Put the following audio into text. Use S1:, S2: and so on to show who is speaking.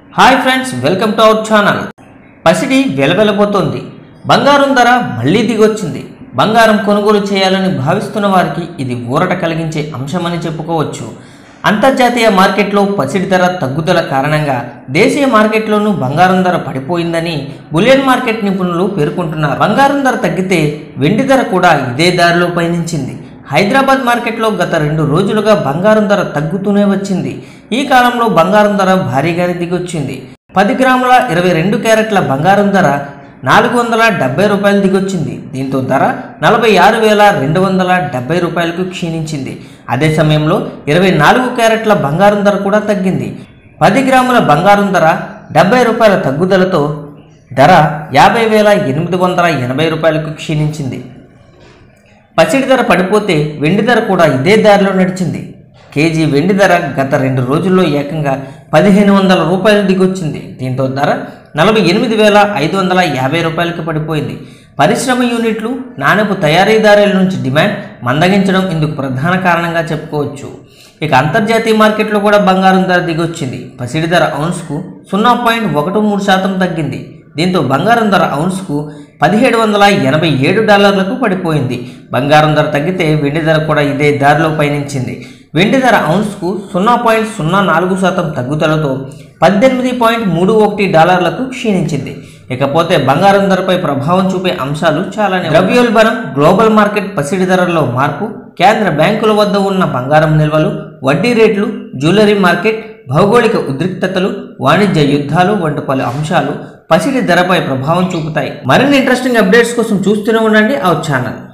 S1: hi friends welcome to our channel పసిడి వెలవెలబోతోంది బంగారం ధర మళ్ళీ దిగొచ్చింది బంగారం కొనుగోలు చేయాలని భావిస్తున్న వారికి ఇది ఊరట కలిగించే అంశమని చెప్పుకోవచ్చు అంతర్జాతీయ మార్కెట్లో పసిడి ధర తగ్గుదల కారణంగా దేశీయ మార్కెట్లోనూ బంగారం ధర పడిపోయిందని బులియన్ మార్కెట్ నిపుణులు పేర్కొంటున్నారు బంగారం ధర తగ్గితే వెండి ధర కూడా ఇదే దారిలో పయనించింది హైదరాబాద్ మార్కెట్లో గత రెండు రోజులుగా బంగారం ధర తగ్గుతూనే వచ్చింది ఈ కాలంలో బంగారం ధర భారీగానే దిగొచ్చింది పది గ్రాముల ఇరవై రెండు క్యారెట్ల బంగారం ధర నాలుగు వందల డెబ్బై రూపాయలు దిగొచ్చింది దీంతో ధర నలభై ఆరు వేల రెండు వందల డెబ్బై రూపాయలకు క్షీణించింది అదే సమయంలో ఇరవై నాలుగు క్యారెట్ల బంగారం ధర కూడా తగ్గింది పది గ్రాముల బంగారం ధర డెబ్బై రూపాయల తగ్గుదలతో ధర యాభై వేల ఎనిమిది వందల ఎనభై రూపాయలకు క్షీణించింది పసిడి ధర పడిపోతే వెండి ధర కూడా ఇదే దారిలో నడిచింది కేజీ వెండి ధర గత రెండు రోజుల్లో ఏకంగా పదిహేను వందల రూపాయలు దిగొచ్చింది దీంతో ధర నలభై ఎనిమిది వేల ఐదు వందల యాభై రూపాయలకు పడిపోయింది పరిశ్రమ యూనిట్లు నాణెపు తయారీదారుల నుంచి డిమాండ్ మందగించడం ఇందుకు ప్రధాన కారణంగా చెప్పుకోవచ్చు ఇక అంతర్జాతీయ మార్కెట్లో కూడా బంగారం ధర దిగొచ్చింది పసిడి ధర ఔన్స్కు సున్నా పాయింట్ ఒకటి మూడు శాతం తగ్గింది దీంతో బంగారం ధర ఔన్స్కు పదిహేడు వందల ఎనభై ఏడు డాలర్లకు పడిపోయింది బంగారం ధర తగ్గితే వెండి ధర కూడా ఇదే దారిలో పయనించింది వెండి ధర ఔన్స్కు సున్నా పాయింట్ సున్నా నాలుగు శాతం తగ్గుదలతో పద్దెనిమిది పాయింట్ మూడు ఒకటి డాలర్లకు క్షీణించింది ఇకపోతే బంగారం ధరపై ప్రభావం చూపే అంశాలు చాలానే ద్రవ్యోల్బణం గ్లోబల్ మార్కెట్ పసిడి ధరల్లో మార్పు కేంద్ర బ్యాంకుల వద్ద ఉన్న బంగారం నిల్వలు వడ్డీ రేట్లు జ్యువెలరీ మార్కెట్ భౌగోళిక ఉద్రిక్తతలు వాణిజ్య యుద్ధాలు వంటి పలు అంశాలు పసిడి ధరపై ప్రభావం చూపుతాయి మరిన్ని ఇంట్రెస్టింగ్ అప్డేట్స్ కోసం చూస్తూనే ఉండండి అవర్ ఛానల్